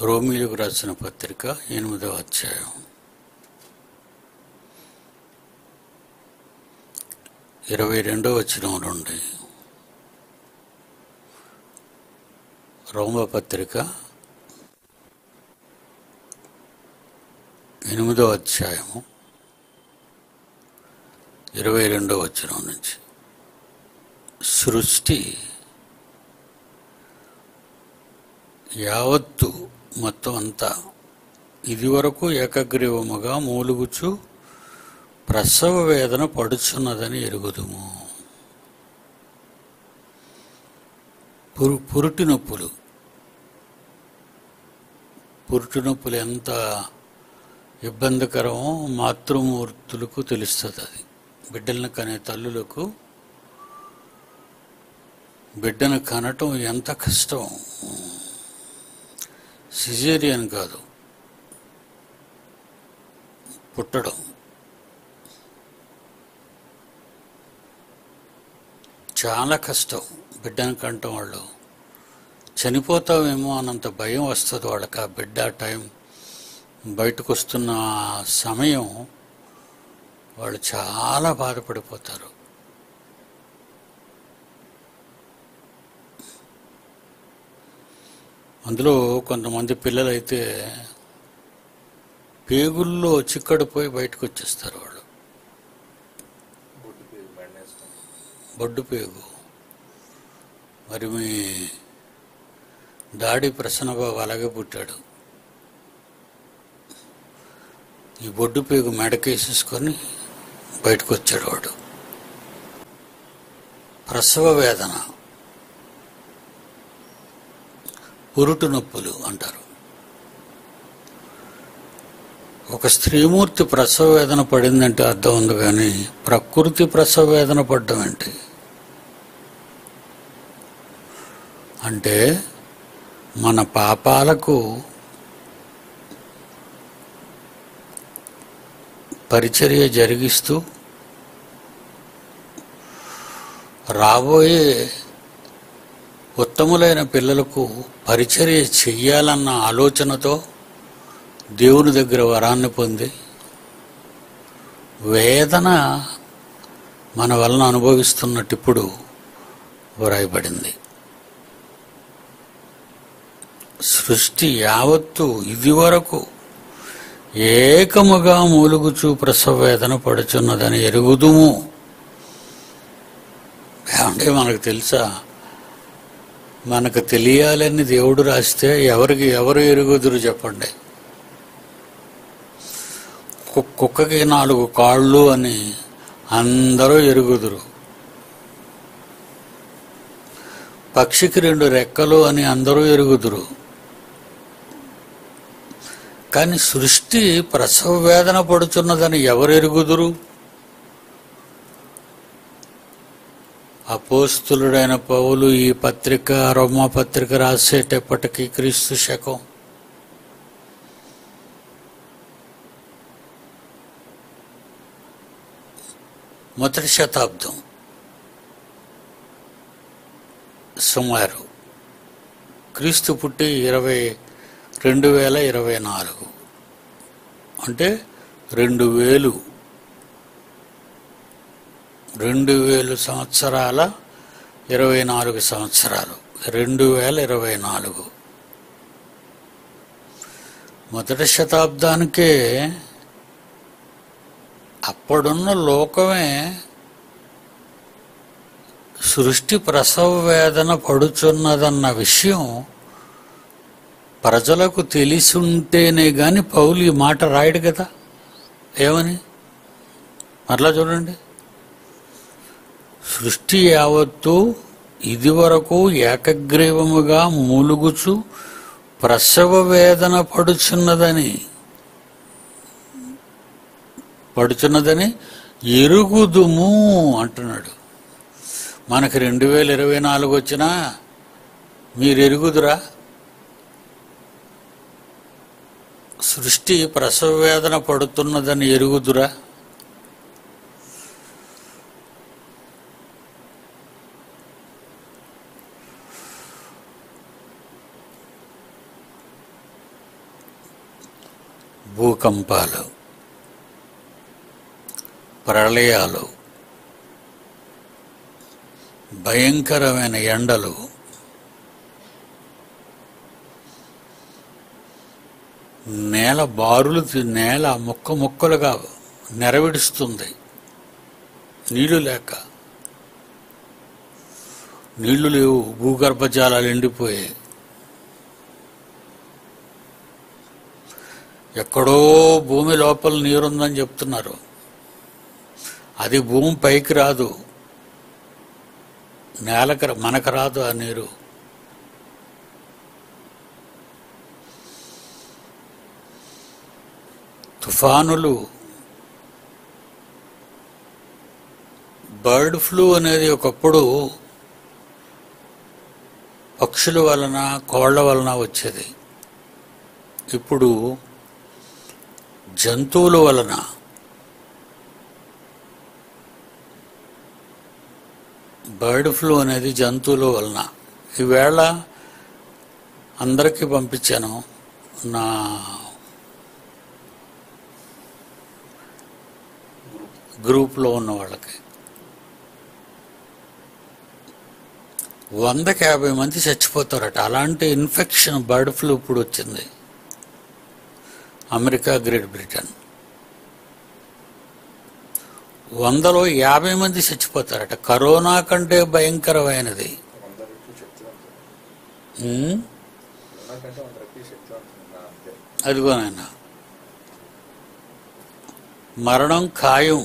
రోమిలకు రాసిన పత్రిక ఎనిమిదవ అధ్యాయం ఇరవై రెండవ వచనం నుండి రోమ పత్రిక ఎనిమిదవ అధ్యాయము ఇరవై రెండవ వచనం నుంచి సృష్టి యావత్తు మొత్తం అంతా ఇదివరకు ఏకగ్రీవముగా మూలుగుచు ప్రసవ వేదన పడుచున్నదని ఎరుగుదుము పురు పురుటి నొప్పులు పురుటి నొప్పులు ఎంత ఇబ్బందికరమో మాతృమూర్తులకు తెలుస్తుంది అది బిడ్డలను కనే తల్లులకు బిడ్డను కనటం ఎంత కష్టం సిజేరియన్ కాదు పుట్టడం చాలా కష్టం బిడ్డను కంటం వాళ్ళు చనిపోతావేమో అన్నంత భయం వస్తుంది వాళ్ళకి ఆ బిడ్డ ఆ టైం బయటకు వస్తున్న ఆ సమయం వాళ్ళు చాలా బాధపడిపోతారు అందులో కొంతమంది పిల్లలైతే పేగుల్లో చిక్కడిపోయి బయటకు వచ్చేస్తారు వాళ్ళు బొట్టు పేరు బండేస్తాం బొడ్డు పేగు మరి మీ డాడీ ప్రసన్నబాబు అలాగే పుట్టాడు ఈ బొడ్డు పేగు మెడకేసేసుకొని బయటకు వచ్చాడు వాడు ప్రసవ వేదన పురుటు నొప్పులు అంటారు ఒక స్త్రీమూర్తి ప్రసవ వేదన పడిందంటే అర్థం ఉంది కానీ ప్రకృతి ప్రసవ వేదన పడ్డం ఏంటి అంటే మన పాపాలకు పరిచర్య జరిగిస్తూ రాబోయే ఉత్తములైన పిల్లలకు పరిచర్య చెయ్యాలన్న ఆలోచనతో దేవుని దగ్గర వరాన్ని పొంది వేదన మన వలన అనుభవిస్తున్నట్టు ఇప్పుడు వ్రాయబడింది సృష్టి యావత్తు ఇది వరకు ఏకముగా మూలుగుచూ ప్రసవ వేదన పడుచున్నదని ఎరుగుదుము ఏమంటే మనకు తెలుసా మనకు తెలియాలని దేవుడు రాస్తే ఎవరికి ఎవరు ఎరుగుదురు చెప్పండి కు- కుక్కకి నాలుగు కాళ్ళు అని అందరూ ఎరుగుదురు పక్షికి రెండు రెక్కలు అని అందరూ ఎరుగుదురు కానీ సృష్టి ప్రసవ వేదన పడుచున్నదని ఎవరు ఎరుగుదురు అపోస్తులుడైన పౌలు ఈ పత్రిక రోమా పత్రిక రాసేటప్పటికీ క్రీస్తు శకం మొదటి శతాబ్దం సుమారు క్రీస్తు పుట్టి ఇరవై రెండు వేల ఇరవై నాలుగు అంటే రెండు వేలు రెండు వేలు సంవత్సరాల ఇరవై నాలుగు సంవత్సరాలు రెండు వేల ఇరవై నాలుగు మొదటి శతాబ్దానికే అప్పుడున్న లోకమే సృష్టి ప్రసవ వేదన పడుచున్నదన్న విషయం ప్రజలకు తెలిసి ఉంటేనే గాని పౌలు ఈ మాట రాయడు కదా ఏమని మరలా చూడండి సృష్టి యావత్తు ఇదివరకు ఏకగ్రీవముగా మూలుగుచు ప్రసవ వేదన పడుచున్నదని పడుచున్నదని ఎరుగుదుము అంటున్నాడు మనకి రెండు వేల ఇరవై నాలుగు వచ్చినా మీరు ఎరుగుదురా సృష్టి ప్రసవ వేదన పడుతున్నదని ఎరుగుదురా భూకంపాలు ప్రళయాలు భయంకరమైన ఎండలు నేల బారులు తి- నేల ముక్క ముక్కలుగా నెరవిడుస్తుంది నీళ్లు లేక నీళ్లు లేవు భూగర్భ జలాలు ఎండిపోయాయి ఎక్కడో భూమి లోపల నీరుందని చెప్తున్నారు అది భూమి పైకి రాదు నేలకు రా- మనకు రాదు ఆ నీరు తుఫానులు బర్డ్ ఫ్లూ అనేది ఒకప్పుడు పక్షుల వలన కోళ్ల వలన వచ్చేది ఇప్పుడు జంతువుల వలన బర్డ్ ఫ్లూ అనేది జంతువుల వలన ఈవేళ అందరికీ పంపించాను నా గ్రూప్ గ్రూప్లో ఉన్న వాళ్ళకి వందకి యాభై మంది చచ్చిపోతారట అలాంటి ఇన్ఫెక్షన్ బర్డ్ ఫ్లూ ఇప్పుడు వచ్చింది అమెరికా గ్రేట్ బ్రిటన్ వందలో యాభై మంది చచ్చిపోతారట కరోనా కంటే భయంకరమైనది వంద రెట్లు శక్తివంతం ఉమ్, నాకంటే వంద రెట్లు శక్తివంతం అంతే అదిగోనైనా మరణం ఖాయం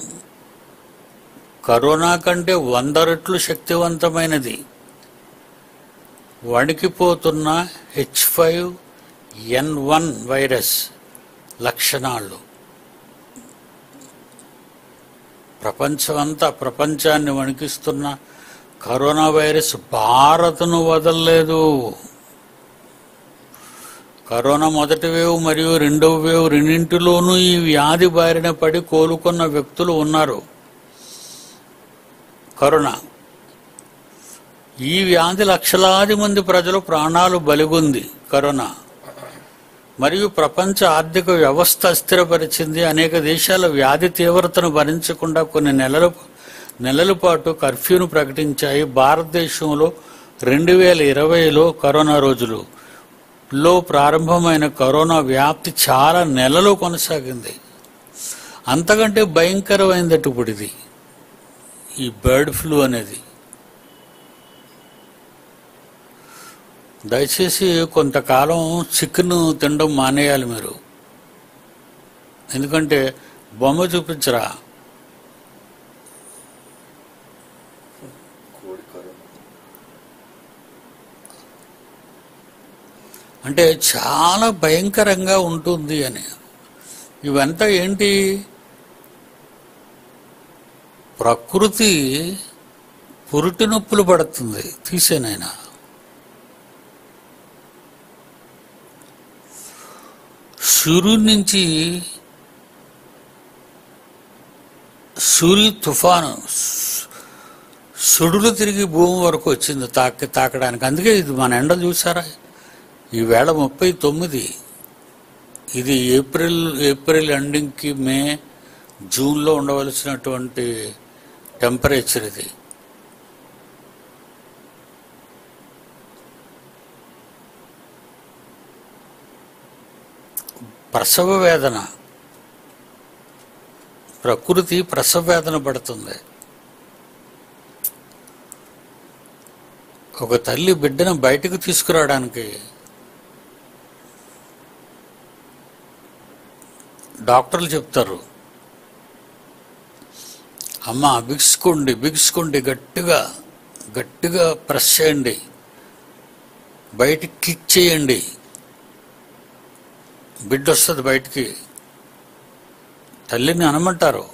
కరోనా కంటే వంద రెట్లు శక్తివంతమైనది వణికిపోతున్న H five N one virus లక్షణాలు ప్రపంచమంతా ప్రపంచాన్ని వణికిస్తున్న కరోనా వైరస్ భారత్ను వదలలేదు కరోనా మొదటి వేవ్ మరియు రెండవ వేవ్ రెండింటిలోనూ ఈ వ్యాధి బారిన పడి కోలుకున్న వ్యక్తులు ఉన్నారు కరోనా ఈ వ్యాధి లక్షలాది మంది ప్రజలు ప్రాణాలు బలిగొంది కరోనా మరియు ప్రపంచ ఆర్థిక వ్యవస్థ అస్థిరపరిచింది అనేక దేశాల వ్యాధి తీవ్రతను భరించకుండా కొన్ని నెలల నెలల పాటు కర్ఫ్యూను ప్రకటించాయి భారతదేశంలో రెండు వేల ఇరవైలో కరోనా రోజులు లో ప్రారంభమైన కరోనా వ్యాప్తి చాలా నెలలు కొనసాగింది అంతకంటే భయంకరమైందట ఇప్పుడు ఇది ఈ బర్డ్ ఫ్లూ అనేది దయచేసి కొంతకాలం చికెన్ తినడం మానేయాలి మీరు ఎందుకంటే బొమ్మ చూపించరా కోడి కరోనా అంటే చాలా భయంకరంగా ఉంటుంది అని ఇవంతా ఏంటి ప్రకృతి పురుటి నొప్పులు పడుతుంది తీసేనైనా సూర్యుడి నుంచి సూర్య తుఫాను సుడులు తిరిగి భూమి వరకు వచ్చింది తాకి తాకడానికి అందుకే ఇది మన ఎండ చూసారా ఈవేళ ముప్పై తొమ్మిది ఇది ఏప్రిల్ ఏప్రిల్ ఎండింగ్కి మే జూన్లో ఉండవలసినటువంటి టెంపరేచర్ ఇది ప్రసవ వేదన ప్రకృతి ప్రసవ వేదన పడుతుంది ఒక తల్లి బిడ్డను బయటకు తీసుకురావడానికి డాక్టర్లు చెప్తారు అమ్మ బిగుసుకోండి బిగుసుకోండి గట్టిగా గట్టిగా ప్రెస్ చేయండి బయటికి కిక్ చేయండి బిడ్డ వస్తుంది బయటికి తల్లిని అనమంటారు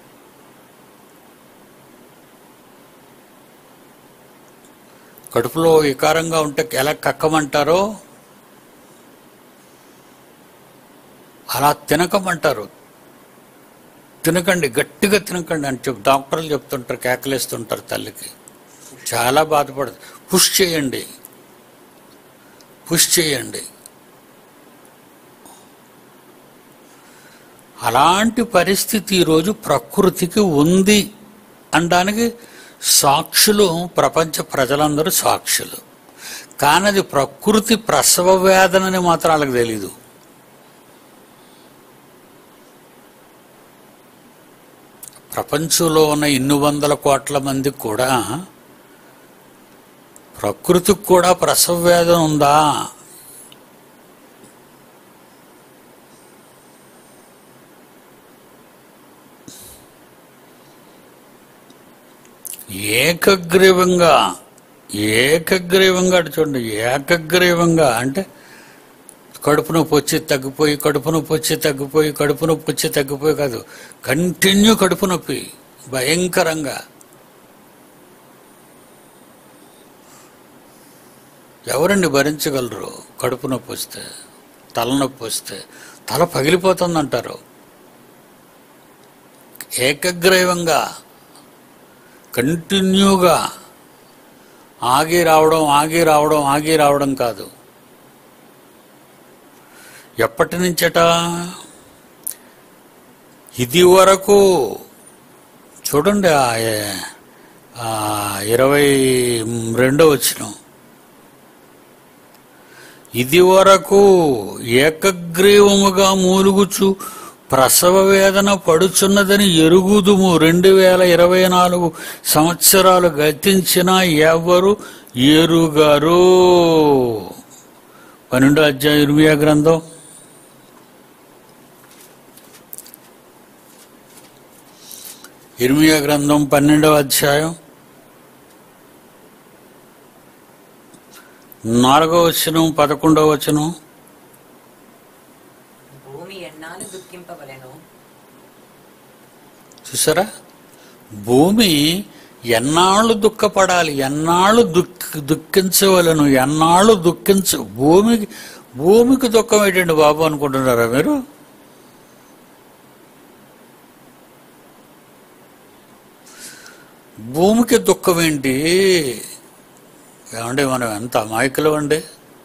కడుపులో వికారంగా ఉంటే ఎలా కక్కమంటారో అలా తినకమంటారు తినకండి గట్టిగా తినకండి అని చెప్పి డాక్టర్లు చెప్తుంటారు కేకలేస్తుంటారు తల్లికి చాలా బాధపడదు పుష్ చేయండి పుష్ చేయండి అలాంటి పరిస్థితి ఈరోజు ప్రకృతికి ఉంది అనడానికి సాక్షులు ప్రపంచ ప్రజలందరూ సాక్షులు కానీ అది ప్రకృతి ప్రసవ వేదనని మాత్రం వాళ్ళకి తెలీదు ప్రపంచంలో ఉన్న ఇన్ని వందల కోట్ల మందికి కూడా ప్రకృతికి కూడా ప్రసవ వేదన ఉందా ఏకగ్రీవంగా ఏకగ్రీవంగా అటు చూడండి ఏకగ్రీవంగా అంటే కడుపు నొప్పి వచ్చి తగ్గిపోయి కడుపు నొప్పి వచ్చి తగ్గిపోయి కడుపు నొప్పి వచ్చి తగ్గిపోయి కాదు కంటిన్యూ కడుపు నొప్పి భయంకరంగా ఎవరండి భరించగలరు కడుపు నొప్పి వస్తే తలనొప్పి వస్తే తల పగిలిపోతుందంటారు ఏకగ్రీవంగా కంటిన్యూగా ఆగి రావడం ఆగి రావడం ఆగి రావడం కాదు ఎప్పటి నుంచట ఇది వరకు చూడండి ఆ ఏ- ఆ ఇరవై రెండో వచ్చిన ఇది వరకు ఏకగ్రీవముగా మూలుగుచు ప్రసవ వేదన పడుచున్నదని ఎరుగుదుము రెండు వేల ఇరవై నాలుగు సంవత్సరాలు గతించిన ఎవరు ఎరుగరు పన్నెండో అధ్యాయం ఇర్మియా గ్రంథం ఇర్మియా గ్రంథం పన్నెండవ అధ్యాయం నాలుగవ వచనం పదకొండవ వచనం భూమి ఎన్నాళ్ళు దుఃఖింపవలెను చూసారా భూమి ఎన్నాళ్ళు దుఃఖపడాలి ఎన్నాళ్ళు దుఃఖ దుఃఖించవలను ఎన్నాళ్ళు దుఃఖించ భూమికి భూమికి దుఃఖం ఏంటండి బాబు అనుకుంటున్నారా మీరు భూమికి దుఃఖం ఏంటి ఏమండి మనం ఎంత అమాయకులు అండి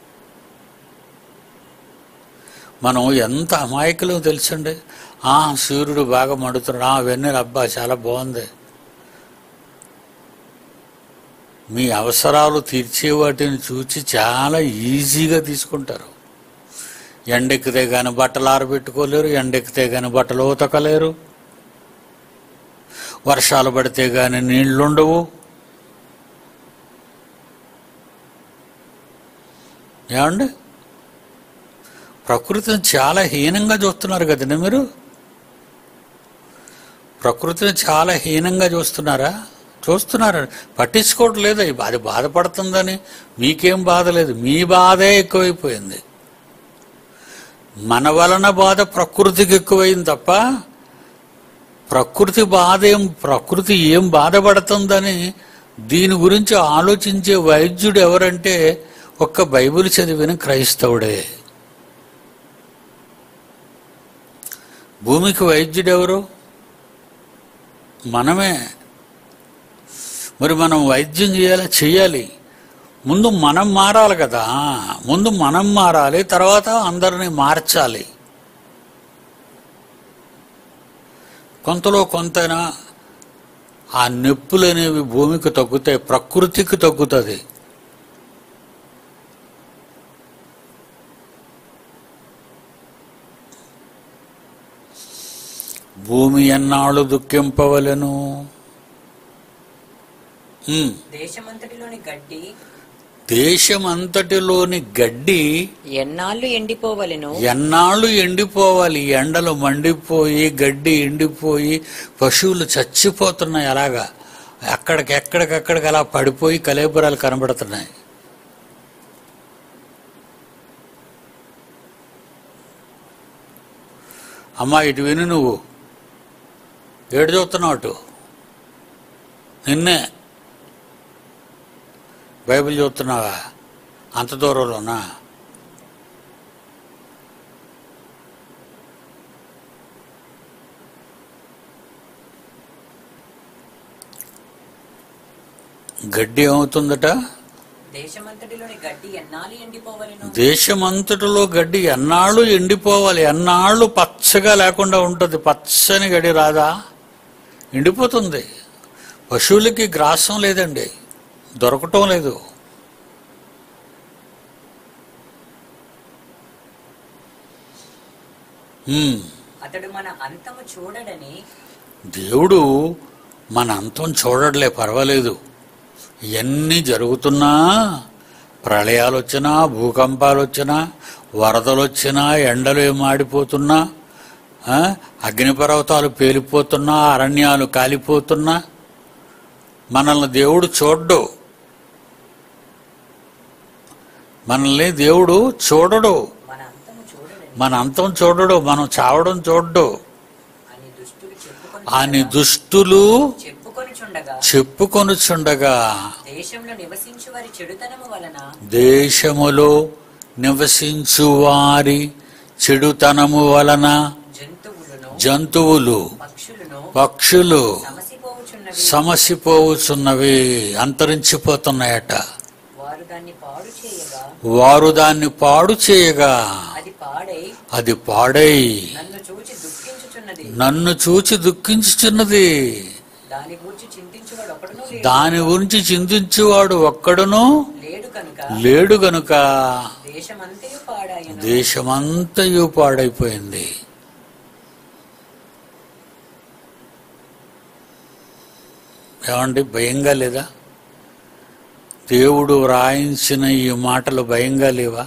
మనం ఎంత అమాయకులు తెలుసండి ఆ సూర్యుడు బాగా మండుతున్నాడు ఆ వెన్నెల అబ్బా చాలా బాగుంది మీ అవసరాలు తీర్చే వాటిని చూచి చాలా ఈజీగా తీసుకుంటారు ఎండెక్కితే కానీ బట్టలు ఆరబెట్టుకోలేరు ఎండెక్కితే కానీ బట్టలు ఉతకలేరు వర్షాలు పడితే కానీ నీళ్లుండవు ఏమండి ప్రకృతిని చాలా హీనంగా చూస్తున్నారు కదండి మీరు ప్రకృతిని చాలా హీనంగా చూస్తున్నారా చూస్తున్నారు పట్టించుకోవట్లేదు లేదు అది అది బాధపడుతుందని మీకేం బాధ లేదు మీ బాధే ఎక్కువైపోయింది మన వలన బాధ ప్రకృతికి ఎక్కువైంది తప్ప ప్రకృతి బాధ ఏం ప్రకృతి ఏం బాధపడుతుందని దీని గురించి ఆలోచించే వైద్యుడు ఎవరంటే ఒక్క బైబిల్ చదివిన క్రైస్తవుడే భూమికి వైద్యుడు ఎవరు మనమే మరి మనం వైద్యం చేయాలి చేయాలి ముందు మనం మారాలి కదా ముందు మనం మారాలి తర్వాత అందరినీ మార్చాలి కొంతలో కొంతైనా ఆ నొప్పులు అనేవి భూమికి తగ్గుతాయి ప్రకృతికి తగ్గుతుంది భూమి ఎన్నాళ్ళు దుఃఖింపవలెను ఉమ్. దేశమంతటిలోని గడ్డి దేశమంతటిలోని గడ్డి ఎన్నాళ్ళు ఎండిపోవలెను ఎన్నాళ్ళు ఎండిపోవాలి ఎండలు మండిపోయి గడ్డి ఎండిపోయి పశువులు చచ్చిపోతున్నాయి అలాగా అక్కడికి ఎక్కడికక్కడికి అలా పడిపోయి కలేబురాలు కనబడుతున్నాయి అమ్మా ఇటు విను నువ్వు ఏడు చూస్తున్నావు అటు నిన్నే బైబిల్ చూస్తున్నావా అంత దూరంలోనా గడ్డి ఏమవుతుందట దేశమంతటిలోని గడ్డి ఎన్నాళ్ళు ఎండిపోవలెను దేశమంతటిలో గడ్డి ఎన్నాళ్ళు ఎండిపోవాలి ఎన్నాళ్ళు పచ్చగా లేకుండా ఉంటుంది పచ్చని గడ్డి రాదా ఎండిపోతుంది పశువులకి గ్రాసం లేదండి దొరకటం లేదు హ్మ్. అతడు మన అంతము చూడడని దేవుడు మన అంతం చూడట్లే పర్వాలేదు ఇవన్నీ జరుగుతున్నా ప్రళయాలు వచ్చినా భూకంపాలు వచ్చినా వరదలు వచ్చినా ఎండలు మాడిపోతున్నా ఆ, అగ్నిపర్వతాలు పేలిపోతున్నా అరణ్యాలు కాలిపోతున్నా మనల్ని దేవుడు చూడ్డు మనల్ని దేవుడు చూడడు మన అంతము చూడడని మన అంతం చూడడు మనం చావడం చూడ్డు అని దుష్టులు చెప్పుకొని అని దుష్టులు చెప్పుకొని చుండగా చెప్పుకొనుచుండగా దేశంలో నివసించు వారి చెడుతనము వలన దేశములో నివసించు వారి చెడుతనము వలన జంతువులను జంతువులు పక్షులను పక్షులు సమసిపోవుచున్నవి సమసిపోవచ్చున్నవి అంతరించిపోతున్నాయట వారు దాన్ని పాడు చేయగా వారు దాన్ని పాడు చేయగా అది పాడై అది పాడై నన్ను చూచి దుఃఖించుచున్నది నన్ను చూచి దుఃఖించుచున్నది దాని గురించి చింతించువాడు ఒకడును లేడు. దాని గురించి చింతించువాడు ఒక్కడును లేడు కనుక లేడు గనుక దేశమంతయు పాడాయను దేశమంతయు పాడైపోయింది ఏమండి భయంగా లేదా దేవుడు వ్రాయించిన ఈ మాటలు భయంగా లేవా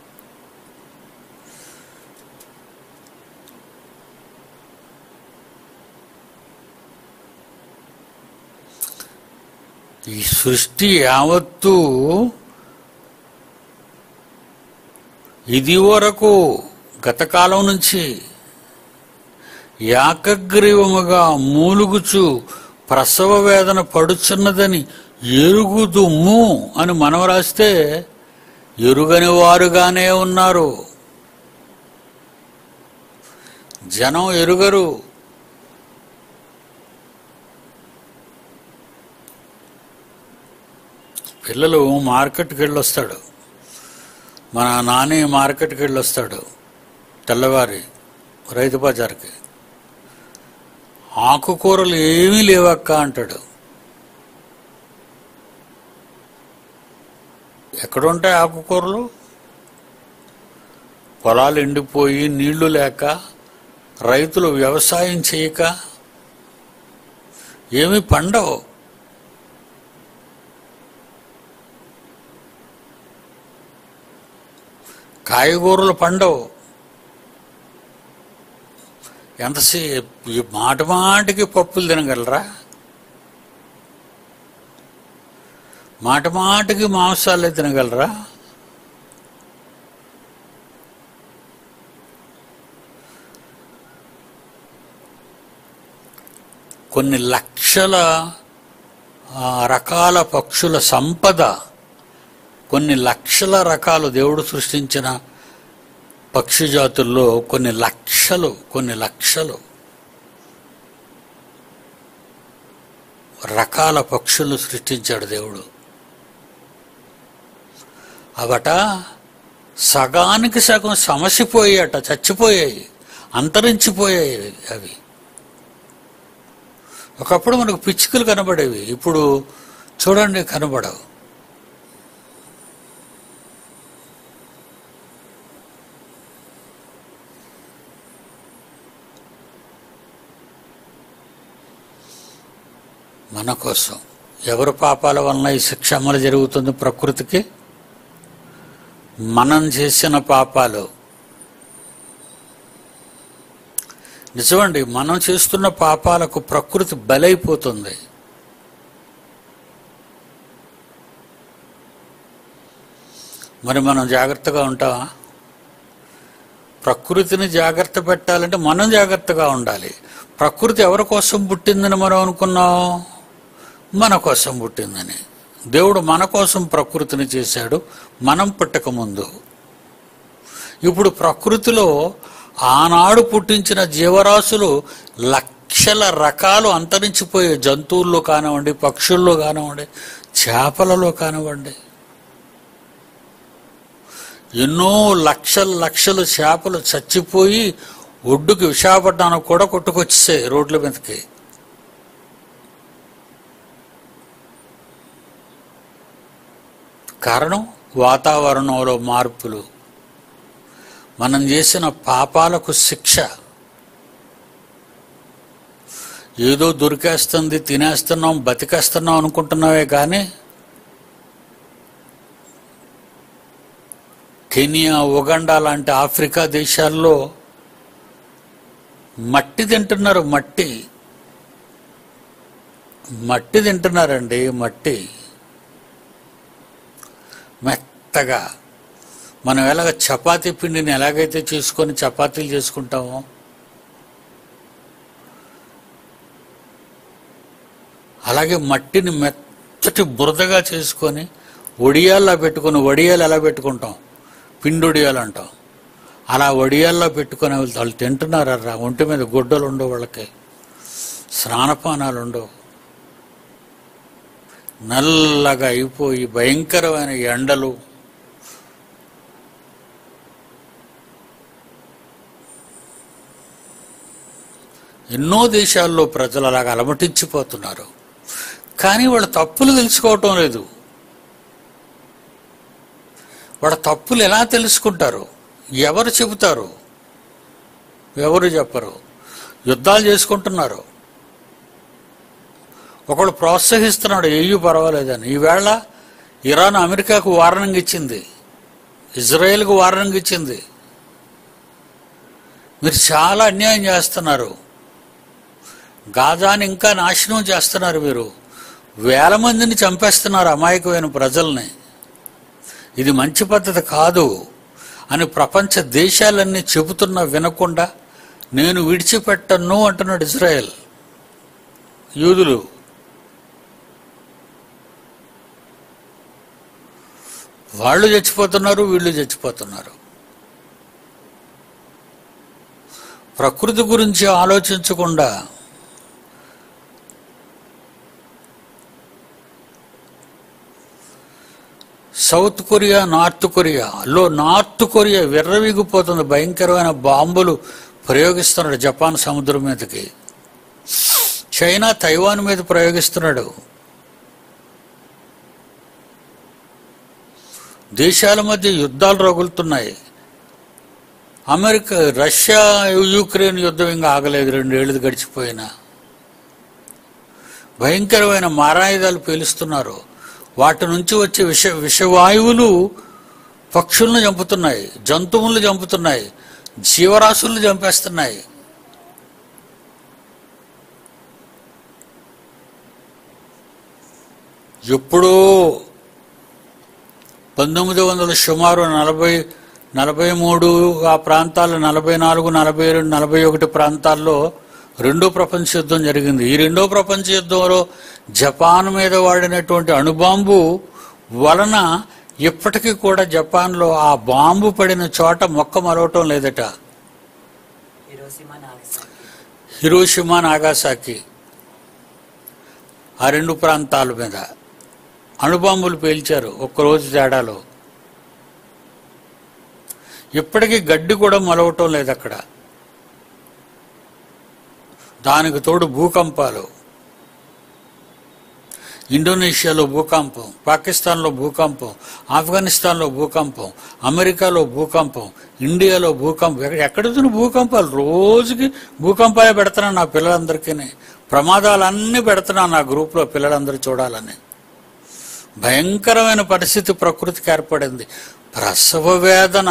ఈ సృష్టి యావత్తు ఇది వరకు గతకాలం నుంచి యాకగ్రీవముగా మూలుగుచు ప్రసవ వేదన పడుచున్నదని ఎరుగుదుము అని మనం రాస్తే ఎరుగని వారుగానే ఉన్నారు జనం ఎరుగరు పిల్లలు మార్కెట్కి వెళ్ళొస్తాడు మన నాని మార్కెట్కి వెళ్ళొస్తాడు తెల్లవారి రైతు బజార్కి ఆకుకూరలు ఏమీ లేవక్క అంటాడు ఎక్కడుంటాయి ఆకుకూరలు పొలాలు ఎండిపోయి నీళ్లు లేక రైతులు వ్యవసాయం చేయక ఏమీ పండవు కాయగూరలు పండవు ఎంతసేపు ఈ మాట మాటికి పప్పులు తినగలరా మాట మాటికి మాంసాలే తినగలరా కొన్ని లక్షల ఆ, రకాల పక్షుల సంపద కొన్ని లక్షల రకాలు దేవుడు సృష్టించిన పక్షి జాతుల్లో కొన్ని లక్షలు కొన్ని లక్షలు రకాల పక్షులు సృష్టించాడు దేవుడు అవట సగానికి సగం సమసిపోయాట చచ్చిపోయాయి అంతరించిపోయాయి అవి ఒకప్పుడు మనకు పిచ్చుకలు కనబడేవి ఇప్పుడు చూడండి కనబడవు మన కోసం ఎవరి పాపాల వలన ఈ శిక్ష అమలు జరుగుతుంది ప్రకృతికి మనం చేసిన పాపాలు నిజమండి మనం చేస్తున్న పాపాలకు ప్రకృతి బలైపోతుంది మరి మనం జాగ్రత్తగా ఉంటామా ప్రకృతిని జాగ్రత్త పెట్టాలంటే మనం జాగ్రత్తగా ఉండాలి ప్రకృతి ఎవరి కోసం పుట్టిందని మనం అనుకున్నాం మన కోసం పుట్టిందని దేవుడు మన కోసం ప్రకృతిని చేశాడు మనం పుట్టకముందు ఇప్పుడు ప్రకృతిలో ఆనాడు పుట్టించిన జీవరాశులు లక్షల రకాలు అంతరించిపోయే జంతువుల్లో కానివ్వండి పక్షుల్లో కానివ్వండి చేపలలో కానివ్వండి ఎన్నో లక్షల లక్షల చేపలు చచ్చిపోయి ఒడ్డుకి విశాఖపట్నానికి కూడా కొట్టుకొచ్చేసాయి రోడ్ల మీదకి కారణం వాతావరణంలో మార్పులు మనం చేసిన పాపాలకు శిక్ష ఏదో దొరికేస్తుంది తినేస్తున్నాం బతికేస్తున్నాం అనుకుంటున్నావే కానీ కెనియా ఉగండా లాంటి ఆఫ్రికా దేశాల్లో మట్టి తింటున్నారు మట్టి మట్టి తింటున్నారండి మట్టి మెత్తగా మనం ఎలాగ చపాతీ పిండిని ఎలాగైతే చేసుకొని చపాతీలు చేసుకుంటామో అలాగే మట్టిని మెత్తటి బురదగా చేసుకొని వడియాల్లో పెట్టుకొని వడియాలు ఎలా పెట్టుకుంటాం పిండి వడియాలు అంటాం అలా వడియాల్లో పెట్టుకొని వాళ్ళు వాళ్ళు తింటున్నారా ఒంటి మీద గుడ్డలు ఉండవు వాళ్ళకి స్నానపానాలు ఉండవు నల్లగా అయిపోయి భయంకరమైన ఎండలు ఎన్నో దేశాల్లో ప్రజలు అలాగ అలమటించిపోతున్నారు కానీ వాళ్ళ తప్పులు తెలుసుకోవటం లేదు వాళ్ళ తప్పులు ఎలా తెలుసుకుంటారు ఎవరు చెబుతారు ఎవరు చెప్పరు యుద్ధాలు చేసుకుంటున్నారు ఒకడు ప్రోత్సహిస్తున్నాడు ఏయూ పర్వాలేదని ఈవేళ ఇరాన్ అమెరికాకు వార్నింగ్ ఇచ్చింది ఇజ్రాయెల్కు వార్నింగ్ ఇచ్చింది మీరు చాలా అన్యాయం చేస్తున్నారు గాజాని ఇంకా నాశనం చేస్తున్నారు మీరు వేల మందిని చంపేస్తున్నారు అమాయకమైన ప్రజల్ని ఇది మంచి పద్ధతి కాదు అని ప్రపంచ దేశాలన్నీ చెబుతున్నా వినకుండా నేను విడిచిపెట్టను అంటున్నాడు ఇజ్రాయెల్ యూదులు వాళ్ళు చచ్చిపోతున్నారు వీళ్ళు చచ్చిపోతున్నారు ప్రకృతి గురించి ఆలోచించకుండా సౌత్ కొరియా నార్త్ కొరియాలో నార్త్ కొరియా విర్రవీగిపోతుంది భయంకరమైన బాంబులు ప్రయోగిస్తున్నాడు జపాన్ సముద్రం మీదకి చైనా తైవాన్ మీద ప్రయోగిస్తున్నాడు దేశాల మధ్య యుద్ధాలు రగులుతున్నాయి అమెరికా రష్యా యూక్రెయిన్ యుద్ధం ఇంకా ఆగలేదు రెండేళ్లు గడిచిపోయినా భయంకరమైన మారాయుధాలు పేలుస్తున్నారు వాటి నుంచి వచ్చే విష విషవాయువులు పక్షులను చంపుతున్నాయి జంతువులను చంపుతున్నాయి జీవరాశులను చంపేస్తున్నాయి ఎప్పుడో పంతొమ్మిది వందల సుమారు నలభై నలభై మూడు ఆ ప్రాంతాలు నలభై నాలుగు నలభై రెండు నలభై ఒకటి ప్రాంతాల్లో రెండో ప్రపంచ యుద్ధం జరిగింది ఈ రెండో ప్రపంచ యుద్ధంలో జపాన్ మీద వాడినటువంటి అణుబాంబు వలన ఇప్పటికీ కూడా జపాన్లో ఆ బాంబు పడిన చోట మొక్క మరవటం లేదట హిరోషిమా నాగసాకి హిరోషిమా నాగాసాకి ఆ రెండు ప్రాంతాల మీద అణుబాంబులు పేల్చారు ఒక్కరోజు తేడాలో ఇప్పటికీ గడ్డి కూడా మొలవటం లేదు అక్కడ దానికి తోడు భూకంపాలు ఇండోనేషియాలో భూకంపం పాకిస్తాన్లో భూకంపం ఆఫ్ఘనిస్తాన్లో భూకంపం అమెరికాలో భూకంపం ఇండియాలో భూకంపం ఎక్కడ ఎక్కడ భూకంపాలు రోజుకి భూకంపాలే పెడుతున్నాను నా పిల్లలందరికీ ప్రమాదాలన్నీ పెడుతున్నాను నా గ్రూప్లో పిల్లలందరూ చూడాలని భయంకరమైన పరిస్థితి ప్రకృతికి ఏర్పడింది ప్రసవ వేదన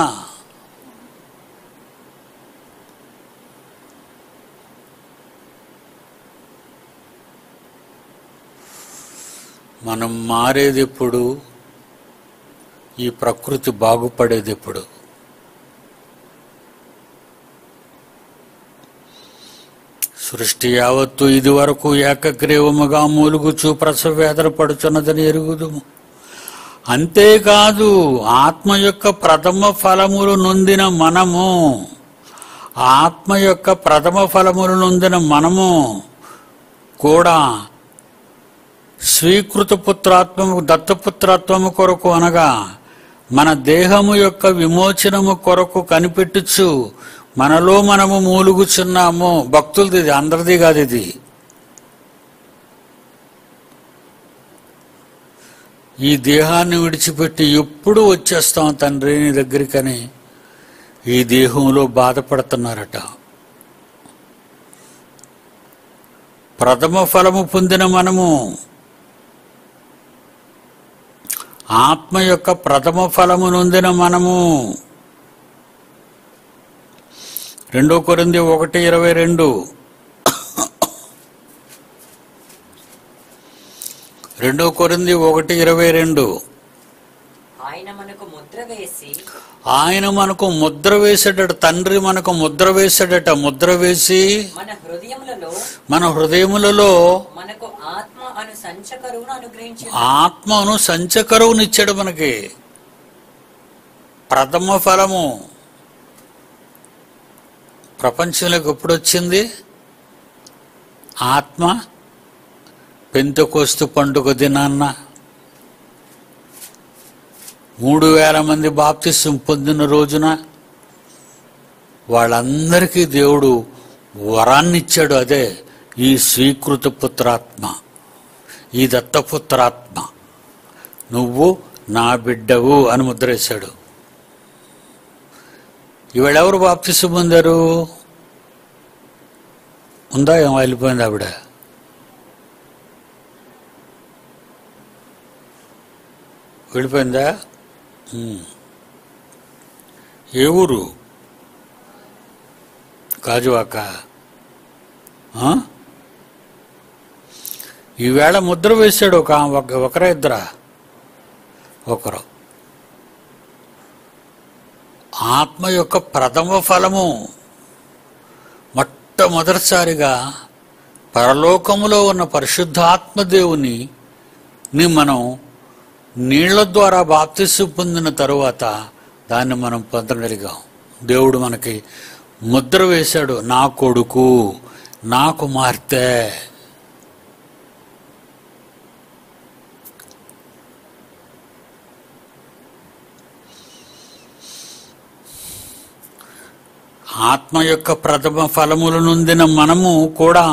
మనం మారేది ఎప్పుడు ఈ ప్రకృతి బాగుపడేది ఎప్పుడు సృష్టి యావత్తు ఇది వరకు ఏకగ్రీవముగా మూలుగుచు ప్రసవేదన పడుచున్నదని ఎరుగుదుము అంతేకాదు ఆత్మ యొక్క ప్రథమ ఫలములు నొందిన మనము ఆత్మ యొక్క ప్రథమ ఫలములు నొందిన మనము కూడా స్వీకృత పుత్రాత్మము దత్తపుత్రాత్వము కొరకు అనగా మన దేహము యొక్క విమోచనము కొరకు కనిపెట్టుచు మనలో మనము మూలుగుచున్నాము భక్తులది ఇది అందరిది కాదు ఇది ఈ దేహాన్ని విడిచిపెట్టి ఎప్పుడు వచ్చేస్తాం తండ్రి నీ దగ్గరికని ఈ దేహంలో బాధపడుతున్నారట ప్రథమ ఫలము పొందిన మనము ఆత్మ యొక్క ప్రథమ ఫలము నొందిన మనము రెండో కొరింది ఒకటి ఇరవై రెండు రెండో కొరింది ఒకటి ఇరవై రెండు ఆయన మనకు ముద్ర వేసి ఆయన మనకు ముద్ర వేసాడట తండ్రి మనకు ముద్ర వేసాడట ముద్ర వేసి మన హృదయములలో మన హృదయములలో మనకు ఆత్మ అను సంచకరువును అనుగ్రహించి ఆత్మను సంచకరువునిచ్చాడు మనకి ప్రథమ ఫలము ప్రపంచంలోకి ఎప్పుడు వచ్చింది ఆత్మ పెంతకోస్తు పండుగ దినాన్న మూడు వేల మంది బాప్తిస్వం పొందిన రోజున వాళ్ళందరికీ దేవుడు వరాన్నిచ్చాడు అదే ఈ స్వీకృత పుత్రాత్మ ఈ దత్తపుత్రాత్మ నువ్వు నా బిడ్డవు అని ముద్రేశాడు ఇవాళెవరు బాప్తిస్సు పొందారు ఉందా ఏం వెళ్ళిపోయింది ఆవిడ వెళ్ళిపోయిందా ఉమ్. ఏ ఊరు కాజువాక ఆ? ఈవేళ ముద్ర వేశాడు ఒక ఒక- ఒకరా ఇద్దరా ఒకరు ఆత్మ యొక్క ప్రథమ ఫలము మొట్టమొదటిసారిగా పరలోకములో ఉన్న పరిశుద్ధాత్మ దేవుని ని మనం నీళ్ల ద్వారా బాప్తిస్సు పొందిన తరువాత దాన్ని మనం పొందగలిగాం దేవుడు మనకి ముద్ర వేశాడు నా కొడుకు నా కుమార్తె ఆత్మ యొక్క ప్రథమ ఫలములు నొందిన మనము కూడా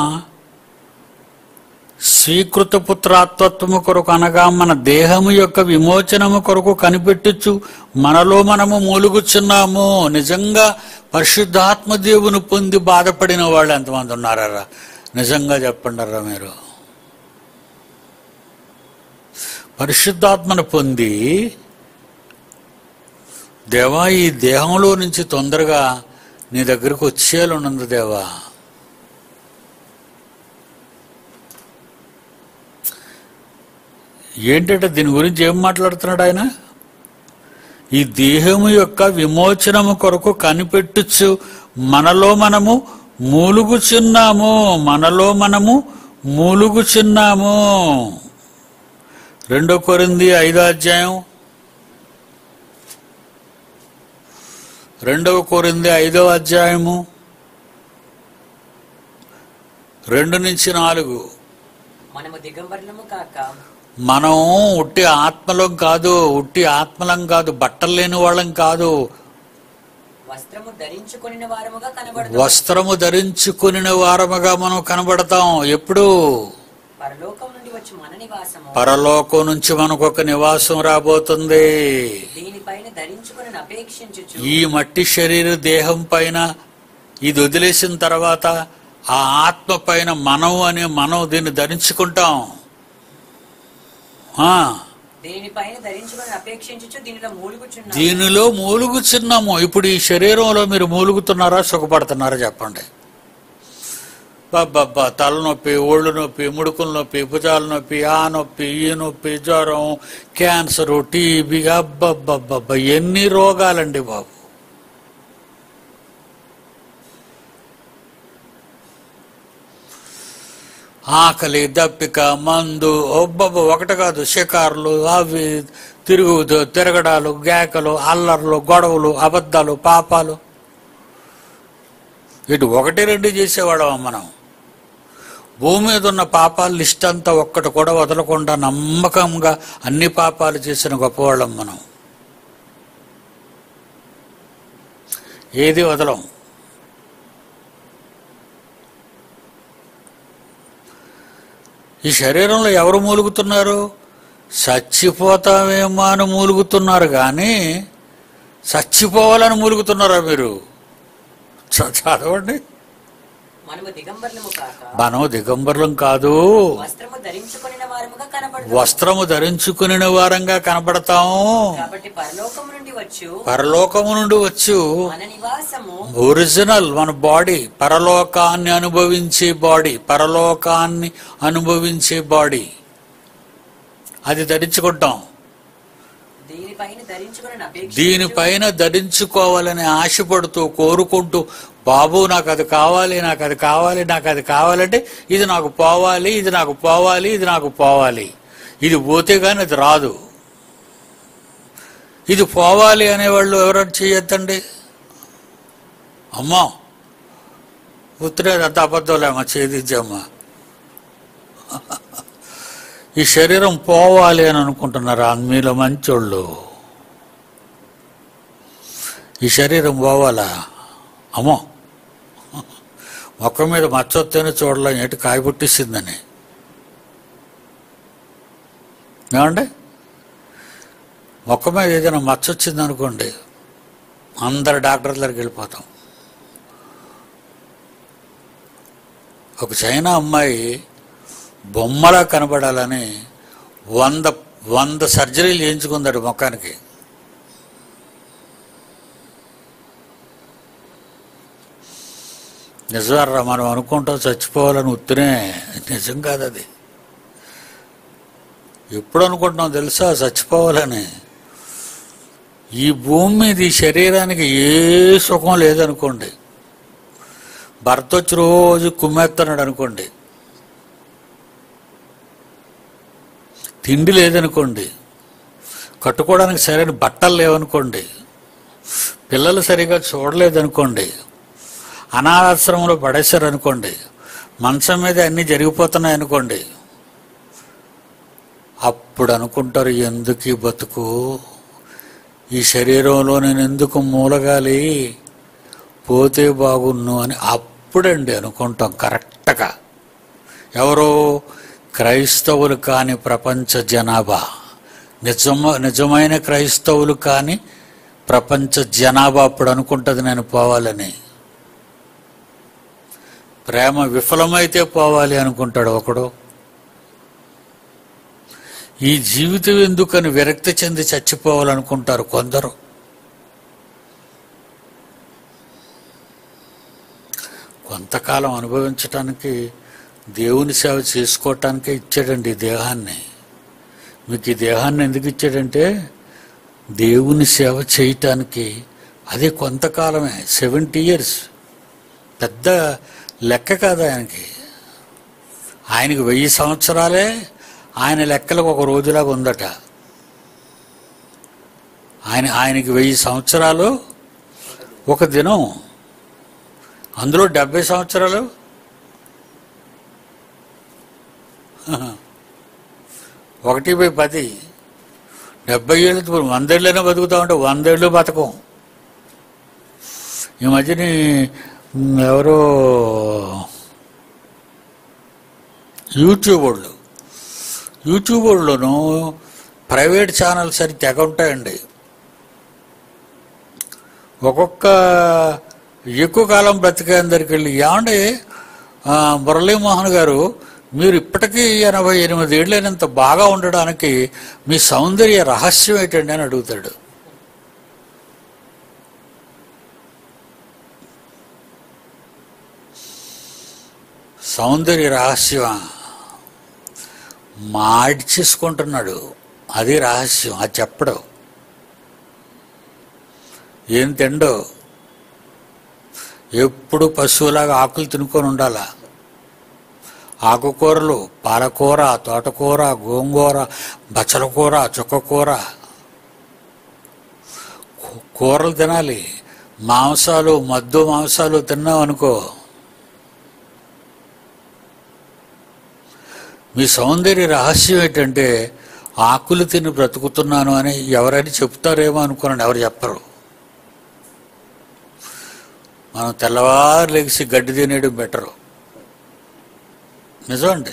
స్వీకృత పుత్రాత్వత్వము కొరకు అనగా మన దేహము యొక్క విమోచనము కొరకు కనిపెట్టుచు మనలో మనము మూలుగుచున్నాము నిజంగా పరిశుద్ధాత్మ దేవుని పొంది బాధపడిన వాళ్ళు ఎంతమంది ఉన్నారా నిజంగా చెప్పండారా మీరు పరిశుద్ధాత్మను పొంది దేవా ఈ దేహంలో నుంచి తొందరగా నీ దగ్గరకు వచ్చేయాలనుంది దేవా ఏంటంటే దీని గురించి ఏం మాట్లాడుతున్నాడు ఆయన ఈ దేహము యొక్క విమోచనము కొరకు కనిపెట్టుచు మనలో మనము మూలుగుచున్నాము మనలో మనము మూలుగుచున్నాము రెండో కొరింది ఐదో అధ్యాయం రెండవ కొరింది ఐదవ అధ్యాయము రెండు నుంచి నాలుగు మనము దిగంబరులము కాక మనం ఉట్టి ఆత్మలం కాదు ఉట్టి ఆత్మలం కాదు బట్టలు లేని వాళ్ళం కాదు వస్త్రము ధరించుకొనిన వారముగా కనబడదు వస్త్రము ధరించుకుని వారముగా మనం కనబడతాం ఎప్పుడు పరలోకం నుండి వచ్చి మన నివాసము పరలోకం నుంచి మనకు ఒక నివాసం రాబోతుంది దీనిపైన ధరించుకొని అపేక్షించుచు ఈ మట్టి శరీర దేహం పైన ఇది వదిలేసిన తర్వాత ఆ ఆత్మ పైన మనం అనే మనం దీన్ని ధరించుకుంటాం ఆ, దీనిపైన ధరించుకొని అపేక్షించుచు దీనిలో మూలుగుచున్నాము దీనిలో మూలుగుచున్నాము ఇప్పుడు ఈ శరీరంలో మీరు మూలుగుతున్నారా సుఖపడుతున్నారా చెప్పండి బాబ్బా తలనొప్పి ఒళ్ళు నొప్పి ముడుకుల నొప్పి భుజాల నొప్పి ఆ నొప్పి ఈ నొప్పి జ్వరం క్యాన్సరు టీబీ అబ్బబ్బబ్బబ్బా ఎన్ని రోగాలండి బాబు ఆకలి దప్పిక మందు ఒబ్బబ్బ ఒకటి కాదు షికార్లు అవి తిరుగు తిరగడాలు గేకలు అల్లర్లు గొడవలు అబద్ధాలు పాపాలు ఇటు ఒకటి రెండు చేసేవాళ్ళం మనం భూమి మీద ఉన్న పాపాల లిస్ట్ అంతా ఒక్కటి కూడా వదలకుండా నమ్మకంగా అన్ని పాపాలు చేసిన గొప్పవాళ్ళం మనం ఏది వదలం ఈ శరీరంలో ఎవరు మూలుగుతున్నారు చచ్చిపోతామేమో అని మూలుగుతున్నారు కానీ చచ్చిపోవాలని మూలుగుతున్నారా మీరు చ- చదవండి మనము దిగంబర్లము కాక మనం దిగంబరులం కాదు వస్త్రము ధరించుకుని వారముగా కనబడు వస్త్రము ధరించుకుని వారంగా కనపడతాము కాబట్టి పరలోకము నుండి వచ్చు పరలోకము నుండి వచ్చు మన నివాసము ఒరిజినల్ మన బాడీ పరలోకాన్ని అనుభవించే బాడీ పరలోకాన్ని అనుభవించే బాడీ అది ధరించుకుంటాం దీనిపైన ధరించుకుని అపేక్ష దీనిపైన ధరించుకోవాలని ఆశపడుతూ కోరుకుంటూ బాబు నాకు అది కావాలి నాకు అది కావాలి నాకు అది కావాలంటే ఇది నాకు పోవాలి ఇది నాకు పోవాలి ఇది నాకు పోవాలి ఇది పోతే కానీ అది రాదు ఇది పోవాలి అనేవాళ్ళు ఎవరైనా చేయొద్దండి అమ్మా ఉత్తరేది అంత అబద్ధంలేమ్మా చేదిద్దమ్మా ఈ శరీరం పోవాలి అని అనుకుంటున్నారా మీలో మంచోళ్ళు ఈ శరీరం పోవాలా అమ్మో మొక్క మీద మచ్చొత్తేనే చూడలేం ఏంటి కాయ పుట్టిస్తుందని ఏమండి మొక్క మీద ఏదైనా మచ్చ వచ్చింది అనుకోండి అందరు డాక్టర్ దగ్గరికి వెళ్ళిపోతాం ఒక చైనా అమ్మాయి బొమ్మలా కనబడాలని వంద వంద సర్జరీలు చేయించుకుందాడు ముఖానికి నిజవర్రా మనం అనుకుంటాం చచ్చిపోవాలని ఉత్తినే నిజం కాదు అది ఎప్పుడు అనుకుంటున్నాం తెలుసా చచ్చిపోవాలని ఈ భూమి మీద ఈ శరీరానికి ఏ సుఖం లేదనుకోండి భర్త వచ్చి రోజు కుమ్మేస్తున్నాడు అనుకోండి తిండి లేదనుకోండి కట్టుకోవడానికి సరైన బట్టలు లేవనుకోండి పిల్లలు సరిగా చూడలేదనుకోండి అనాథాశ్రమంలో పడేశారు అనుకోండి మంచం మీద అన్నీ జరిగిపోతున్నాయి అనుకోండి అప్పుడు అనుకుంటారు ఎందుకు ఈ బతుకు ఈ శరీరంలో నేను ఎందుకు మూలగాలి పోతే బాగున్ను అని అప్పుడండి అనుకుంటాం కరెక్ట్గా ఎవరో క్రైస్తవులు కాని ప్రపంచ జనాభా నిజమ నిజమైన క్రైస్తవులు కాని ప్రపంచ జనాభా అప్పుడు అనుకుంటుంది నేను పోవాలని ప్రేమ విఫలమైతే పోవాలి అనుకుంటాడు ఒకడు ఈ జీవితం ఎందుకని విరక్తి చెంది చచ్చిపోవాలనుకుంటారు కొందరు కొంతకాలం అనుభవించటానికి దేవుని సేవ చేసుకోవటానికే ఇచ్చాడండి ఈ దేహాన్ని మీకు ఈ దేహాన్ని ఎందుకు ఇచ్చాడంటే దేవుని సేవ చేయటానికి అదే కొంతకాలమే సెవెంటీ ఇయర్స్ పెద్ద లెక్క కాదు ఆయనకి ఆయనకి వెయ్యి సంవత్సరాలే ఆయన లెక్కలకు ఒక రోజులాగా ఉందట ఆయన ఆయనకి వెయ్యి సంవత్సరాలు ఒక దినం అందులో డెబ్బై సంవత్సరాలు ఒకటి బై పది డెబ్బై ఏళ్ళు ఇప్పుడు వందేళ్ళైనా బతుకుతా ఉంటే వందేళ్ళు బతకం ఈ మధ్యని మ్, ఎవరో యూట్యూబ్ వాళ్ళు యూట్యూబ్ వాళ్ళను ప్రైవేట్ ఛానల్స్ అని తెగ ఉంటాయండి ఒక్కొక్క ఎక్కువ కాలం బ్రతికే అందరికి వెళ్ళి ఏమండి ఆ, మురళీమోహన్ గారు మీరు ఇప్పటికీ ఎనభై ఎనిమిది ఏళ్ళైనంత బాగా ఉండడానికి మీ సౌందర్య రహస్యం ఏంటండి అని అడుగుతాడు సౌందర్య రహస్యమా మార్చేసుకుంటున్నాడు అది రహస్యం అది చెప్పడు ఏం తిండో ఎప్పుడు పశువులాగా ఆకులు తినుకొని ఉండాలా ఆకుకూరలు పాలకూర తోటకూర గోంగూర బచ్చల కూర చుక్కకూర కూ- కూరలు తినాలి మాంసాలు మద్దు మాంసాలు తిన్నాం అనుకో మీ సౌందర్య రహస్యం ఏంటంటే ఆకులు తిని బ్రతుకుతున్నాను అని ఎవరైనా చెప్తారేమో అనుకున్నాను ఎవరు చెప్పరు మనం తెల్లవారు లెగిసి గడ్డి తినేయడం బెటరు నిజం అండి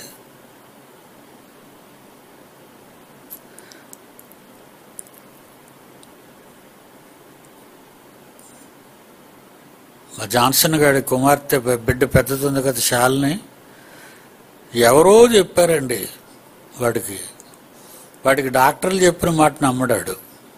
మా జాన్సన్ గారి కుమార్తె బి- బిడ్డ పెద్దది కదా శాలిని ఎవరో చెప్పారండి వాడికి వాడికి డాక్టర్లు చెప్పిన మాట నమ్మడాడు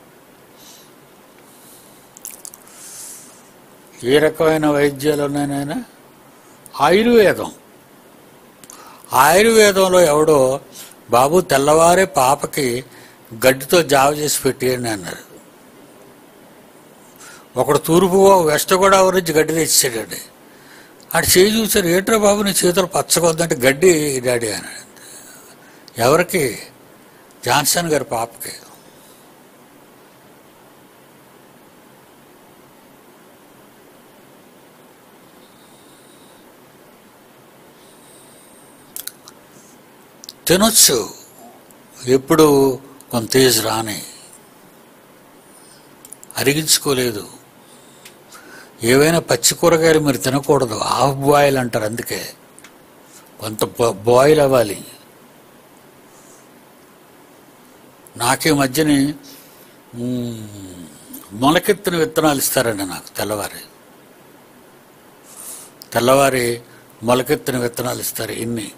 ఏ రకమైన వైద్యాలు ఉన్నాయనైనా ఆయుర్వేదం ఆయుర్వేదంలో ఎవడో బాబు తెల్లవారే పాపకి గడ్డితో జావ చేసి పెట్టేయండి అన్నారు ఒకడు తూర్పు వెస్ట్ గోదావరి నుంచి గడ్డి తెచ్చాడండి ఆడు చేయి చూసారు ఏంట్రా బాబు నీ చేతులు పచ్చకొద్దంటే గడ్డి డాడీ అని ఎవరికి జాన్సన్ గారి పాపకి తినొచ్చు ఎప్పుడు కొంత ఏజ్ రాని అరిగించుకోలేదు ఏవైనా పచ్చి కూరగాయలు మీరు తినకూడదు హాఫ్ బాయిల్ అంటారు అందుకే కొంత బా- బాయిల్ అవ్వాలి నాకే మధ్యని మ్, మొలకెత్తిన విత్తనాలు ఇస్తారండి నాకు తెల్లవారి తెల్లవారి మొలకెత్తిన విత్తనాలు ఇస్తారు ఇన్ని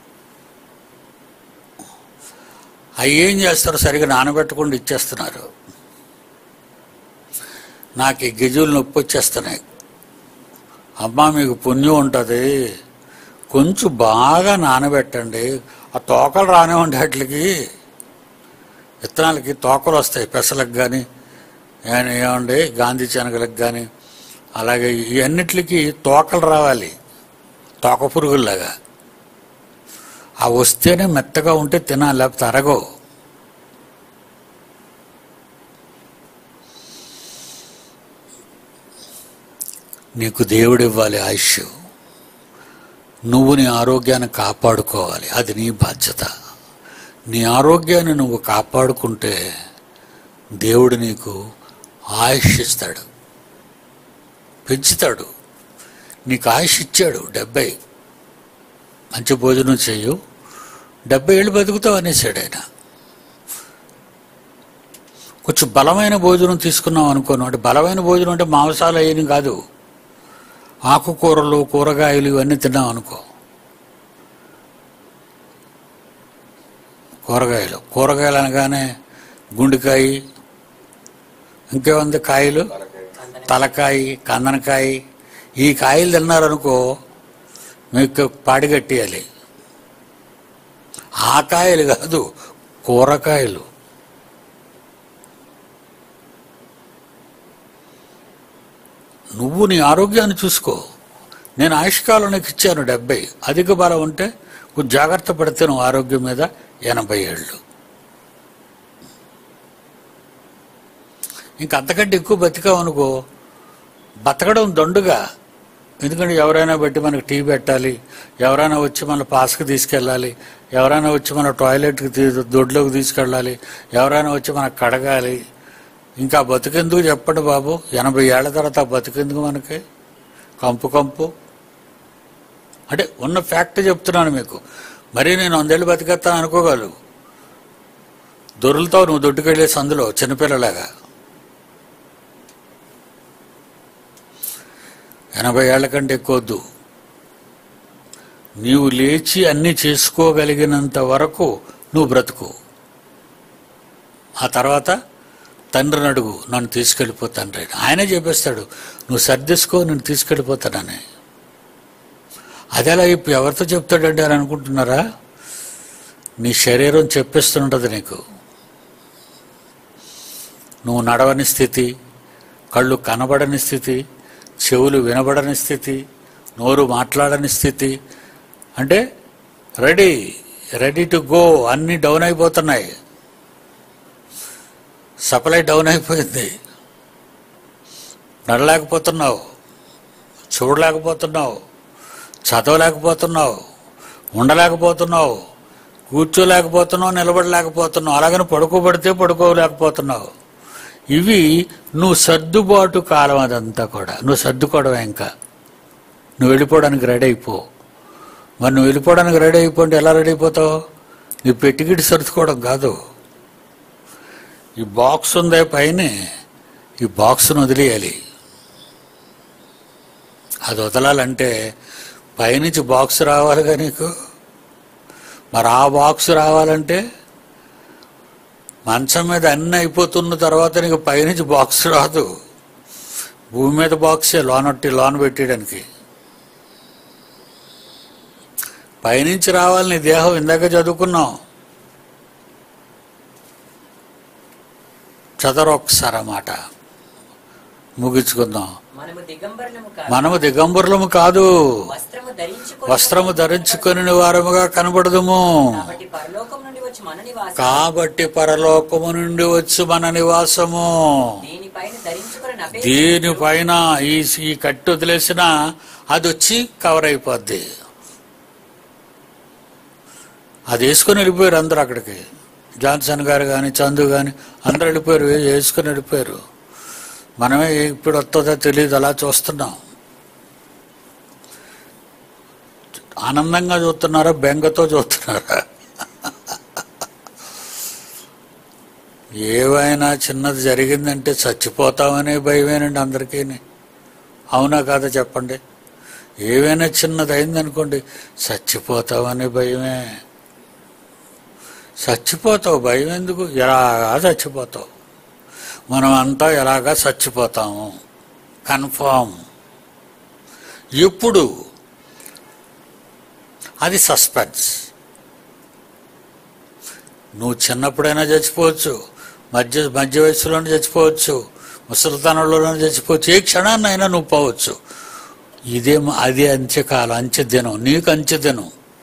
అవి ఏం చేస్తారో సరిగా నానబెట్టకుండా ఇచ్చేస్తున్నారు నాకు ఈ గిజులు నొప్పి వచ్చేస్తున్నాయి అమ్మా మీకు పుణ్యం ఉంటుంది కొంచెం బాగా నానబెట్టండి ఆ తోకలు రానివ్వండి వాటికి విత్తనాలకి తోకలు వస్తాయి పెసలకు కానీ ఏమండి గాంధీ శనగలకు కానీ అలాగే ఇవన్నిటికి తోకలు రావాలి తోక పురుగుల్లాగా ఆ వస్తేనే మెత్తగా ఉంటే తినాలి లేకపోతే అరగవు నీకు దేవుడు ఇవ్వాలి ఆయుష్ నువ్వు నీ ఆరోగ్యాన్ని కాపాడుకోవాలి అది నీ బాధ్యత నీ ఆరోగ్యాన్ని నువ్వు కాపాడుకుంటే దేవుడు నీకు ఆయుష్ ఇస్తాడు పెంచుతాడు నీకు ఆయుష్ ఇచ్చాడు డెబ్బై మంచి భోజనం చేయు డెబ్బై ఏళ్ళు బతుకుతావు అనేసాడు ఆయన కొంచెం బలమైన భోజనం తీసుకున్నాం అనుకోను అంటే బలమైన భోజనం అంటే మాంసాలు అయ్యని కాదు ఆకుకూరలు కూరగాయలు ఇవన్నీ తిన్నాం అనుకో కూరగాయలు కూరగాయలు అనగానే గుండెకాయ ఇంకేముంది కాయలు తలకాయ తలకాయ కందనకాయ ఈ కాయలు తిన్నారనుకో మీకు పాడిగట్టేయాలి ఆ కాయలు కాదు కూరకాయలు నువ్వు నీ ఆరోగ్యాన్ని చూసుకో నేను ఆయుష్కాలం నీకు ఇచ్చాను డెబ్బై అధిక బలం ఉంటే కొంచెం జాగ్రత్త పడితే నువ్వు ఆరోగ్యం మీద ఎనభై ఏళ్ళు ఇంక అంతకంటే ఎక్కువ బతికావు అనుకో బతకడం దొండుగా ఎందుకంటే ఎవరైనా బట్టి మనకు టీ పెట్టాలి ఎవరైనా వచ్చి మన పాస్కి తీసుకెళ్ళాలి ఎవరైనా వచ్చి మన టాయిలెట్కి తీ దొడ్లోకి తీసుకెళ్ళాలి ఎవరైనా వచ్చి మనకు కడగాలి ఇంకా బతికెందుకు చెప్పండి బాబు ఎనభై ఏళ్ల తర్వాత ఆ బతికెందుకు మనకి కంపు కంపు అంటే ఉన్న ఫ్యాక్ట్ చెప్తున్నాను మీకు మరీ నేను వందేళ్ళు బతికేస్తాను అనుకోగలరు దొరులుతావు నువ్వు దొడ్డుకెళ్ళే సందులో చిన్నపిల్లలాగా ఎనభై ఏళ్ల కంటే ఎక్కువ వద్దు నీవు లేచి అన్ని చేసుకోగలిగినంత వరకు నువ్వు బ్రతుకు ఆ తర్వాత తండ్రిని అడుగు నన్ను తీసుకెళ్ళిపో తండ్రి అని. ఆయనే చెప్పేస్తాడు నువ్వు సర్దేసుకో నేను తీసుకెళ్ళిపోతానని అదేలా ఇప్పుడు ఎవరితో చెప్తాడండి అని అనుకుంటున్నారా నీ శరీరం చెప్పిస్తుంటుంది నీకు నువ్వు నడవని స్థితి కళ్ళు కనబడని స్థితి చెవులు వినబడని స్థితి నోరు మాట్లాడని స్థితి అంటే రెడీ రెడీ టు గో అన్నీ డౌన్ అయిపోతున్నాయి సప్లై డౌన్ అయిపోయింది నడలేకపోతున్నావు చూడలేకపోతున్నావు చదవలేకపోతున్నావు ఉండలేకపోతున్నావు కూర్చోలేకపోతున్నావు నిలబడలేకపోతున్నావు అలాగని పడుకోబడితే పడుకోలేకపోతున్నావు ఇవి నువ్వు సర్దుబాటు కాలం అదంతా కూడా నువ్వు సర్దుకోవడమే ఇంకా నువ్వు వెళ్ళిపోవడానికి రెడీ అయిపో మరి నువ్వు వెళ్ళిపోవడానికి రెడీ అయిపోండి ఎలా రెడీ అయిపోతావు నీ పెట్టిగిడి సర్దుకోవడం కాదు ఈ బాక్స్ ఉందే పైన ఈ బాక్స్ను వదిలేయాలి అది వదలాలంటే పైనుంచి బాక్స్ రావాలిగా నీకు మరి ఆ బాక్స్ రావాలంటే మంచం మీద అన్ని అయిపోతున్న తర్వాత నీకు పైనుంచి బాక్స్ రాదు భూమి మీద బాక్సే లోనొట్టి లోన పెట్టేయడానికి పైనుంచి రావాలి నీ దేహం ఇందాక చదువుకున్నాం చదరు ఒకసారి అన్నమాట ముగించుకుందాం మనము దిగంబరులము కాదు మనము దిగంబరులము కాదు వస్త్రము ధరించుకొని వస్త్రము ధరించుకొని వారముగా కనబడదుము కాబట్టి పరలోకం నుండి వచ్చి మన నివాసం కాబట్టి పరలోకము నుండి వచ్చు మన నివాసము దీనిపైన ధరించుకొని అపేక్ష దీనిపైన ఈ ఈ కట్టు వదిలేసిన అది వచ్చి కవర్ అయిపోద్ది అది వేసుకొని వెళ్ళిపోయారు అందరు అక్కడికి జాన్సన్ గారు కానీ చందు కానీ అందరు వెళ్ళిపోయారు వే- వేసుకొని వెళ్ళిపోయారు మనమే ఇప్పుడు వస్తుందో తెలియదు అలా చూస్తున్నాం ఆనందంగా చూస్తున్నారా బెంగతో చూస్తున్నారా ఏవైనా చిన్నది జరిగిందంటే చచ్చిపోతామనే భయమేనండి అందరికీ అవునా కాదా చెప్పండి ఏవైనా చిన్నది అయిందనుకోండి చచ్చిపోతామనే భయమే చచ్చిపోతావు భయం ఎందుకు ఎలాగా చచ్చిపోతావు మనం అంతా ఎలాగా చచ్చిపోతాము కన్ఫామ్ ఎప్పుడు అది సస్పెన్స్ నువ్వు చిన్నప్పుడైనా చచ్చిపోవచ్చు మధ్య మధ్య వయసులోనే చచ్చిపోవచ్చు ముసలితనంలోనే చచ్చిపోవచ్చు ఏ క్షణాన్నైనా నువ్వు పోవచ్చు ఇదే మ- అదే అంత్యకాలం అంత్యదినం నీకు అంత్యదినం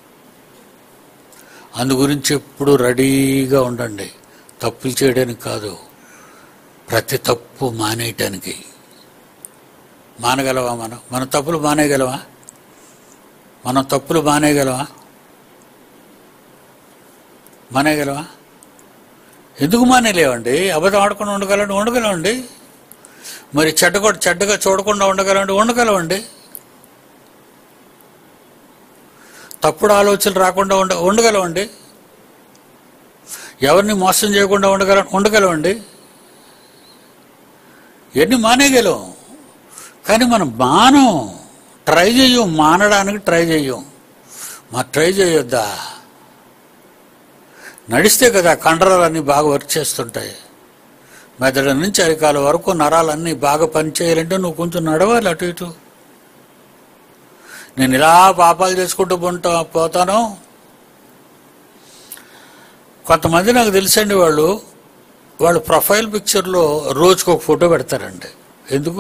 అందు గురించి ఎప్పుడు రెడీగా ఉండండి తప్పులు చేయడానికి కాదు ప్రతి తప్పు మానేయటానికి మానగలవా మనం మన తప్పులు మానేయగలవా మనం తప్పులు మానేయగలవా మానేయగలవా ఎందుకు మానేలేవండి అబద్ధం ఆడకుండా ఉండగలండి ఉండగలవండి మరి చెడ్డ కూడా చెడ్డగా చూడకుండా ఉండగలండి ఉండగలవండి తప్పుడు ఆలోచనలు రాకుండా ఉండ ఉండగలవండి ఎవరిని మోసం చేయకుండా ఉండగల ఉండగలవండి ఎన్ని మానేయగలం కానీ మనం మానం ట్రై చెయ్యం మానడానికి ట్రై చెయ్యం మా ట్రై చేయొద్దా నడిస్తే కదా కండరాలన్నీ బాగా వర్క్ చేస్తుంటాయి మెదడు నుంచి అరికాల వరకు నరాలన్నీ బాగా పనిచేయాలంటే నువ్వు కొంచెం నడవాలి అటు ఇటు నేను ఇలా పాపాలు చేసుకుంటూ పోతా పోతాను కొంతమంది నాకు తెలుసండి వాళ్ళు వాళ్ళు ప్రొఫైల్ పిక్చర్లో రోజుకు ఒక ఫోటో పెడతారండి ఎందుకు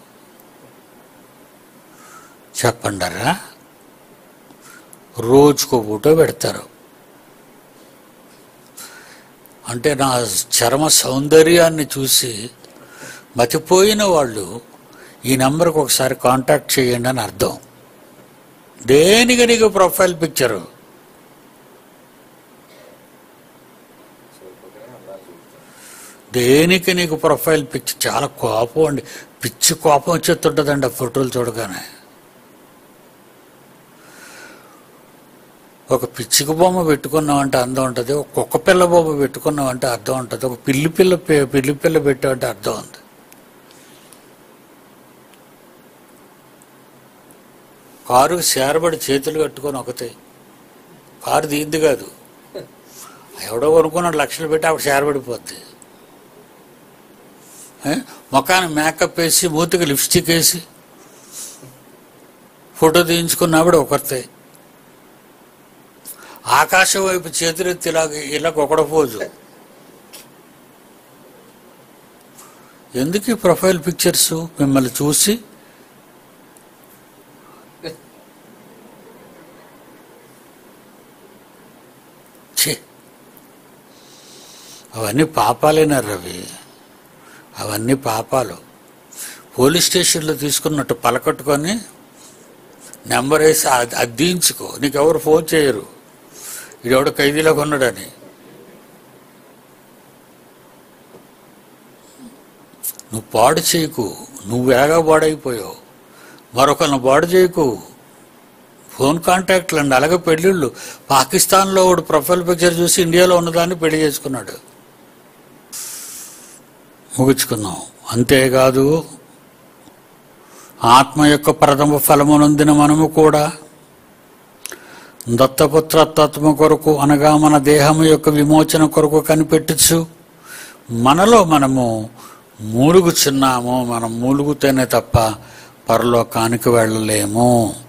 చెప్పండరా రోజుకో ఫోటో పెడతారు అంటే నా చర్మ సౌందర్యాన్ని చూసి మతిపోయిన వాళ్ళు ఈ నెంబర్కి ఒకసారి కాంటాక్ట్ చేయండి అని అర్థం దేనికి నీకు ప్రొఫైల్ పిక్చరు సరిపోతేనే అలా చూస్తాను దేనికి నీకు ప్రొఫైల్ పిక్చర్ చాలా కోపం అండి పిచ్చి కోపం వచ్చేస్తుంటుందండి ఆ ఫోటోలు చూడగానే ఒక పిచ్చిక బొమ్మ పెట్టుకున్నామంటే అందం ఉంటుంది ఒక కుక్క పిల్ల బొమ్మ పెట్టుకున్నామంటే అర్థం ఉంటుంది ఒక పిల్లి పిల్ల పే- పిల్లి పిల్ల పెట్టామంటే అర్థం ఉంది కారుకి సేరబడి చేతులు కట్టుకొని ఒకతే కారు దీంది కాదు ఎవడో కొనుక్కున్నాడు లక్షలు పెట్టి ఆవిడ సేరబడిపోద్ది ఏ? ముఖానికి మేకప్ వేసి మూతికి లిప్స్టిక్ వేసి ఫోటో తీయించుకున్న ఆవిడ ఒకరితే ఆకాశం వైపు చేతులెత్తి ఇలాగ ఇలా ఒకడ పోజు ఎందుకు ఈ ప్రొఫైల్ పిక్చర్స్ మిమ్మల్ని చూసి ఛీ అవన్నీ పాపాలేనా రవి అవన్నీ పాపాలు పోలీస్ స్టేషన్లో తీసుకున్నట్టు పలకట్టుకొని నెంబర్ వేసి అది అద్దించుకో నీకెవరు ఫోన్ చేయరు ఈడెవడ ఖైదీలో కొన్నాడని నువ్వు పాడు చేయకు నువ్వు ఎలాగా పాడైపోయావు మరొకరిని పాడు చేయకు ఫోన్ కాంటాక్ట్లు అండి అలాగే పెళ్ళిళ్ళు పాకిస్తాన్లో ఒకడు ప్రొఫైల్ పిక్చర్ చూసి ఇండియాలో ఉన్నదాన్ని పెళ్లి చేసుకున్నాడు ముగించుకుందాం అంతేకాదు ఆత్మ యొక్క ప్రథమ ఫలమునందిన మనము కూడా దత్తపుత్రత్వము కొరకు అనగా మన దేహము యొక్క విమోచన కొరకు కనిపెట్టచ్చు మనలో మనము మూలుగుచున్నాము మనం మూలుగుతేనే తప్ప పరలోకానికి వెళ్ళలేము